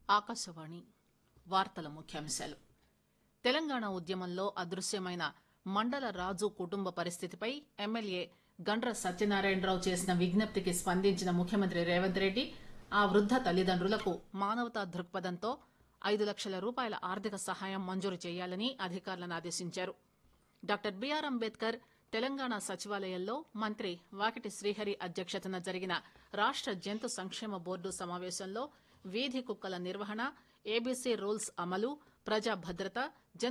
ఆకాశవాణి వార్తల ముఖ్యాంశాలు తెలంగాణ ఉద్యమంలో అదృశ్యమైన మండల రాజు కుటుంబ పరిస్థితిపై ఎమ్మెల్యే గండ్ర సత్యనారాయణరావు చేసిన విజ్ఞప్తికి స్పందించిన ముఖ్యమంత్రి రేవంత్ రెడ్డి ఆ వృద్ద తల్లిదండ్రులకు మానవతా దృక్పథంతో ఐదు లక్షల రూపాయల ఆర్థిక సహాయం మంజూరు చేయాలని అధికారులను ఆదేశించారు డాక్టర్ బీఆర్ అంబేద్కర్ తెలంగాణ సచివాలయంలో మంత్రి వాకిటి శ్రీహరి అధ్యక్షతన జరిగిన రాష్ట జంతు సంక్షేమ బోర్డు సమావేశంలో వీధి కుక్కల నిర్వహణ ఏబీసీ రూల్స్ అమలు ప్రజా భద్రత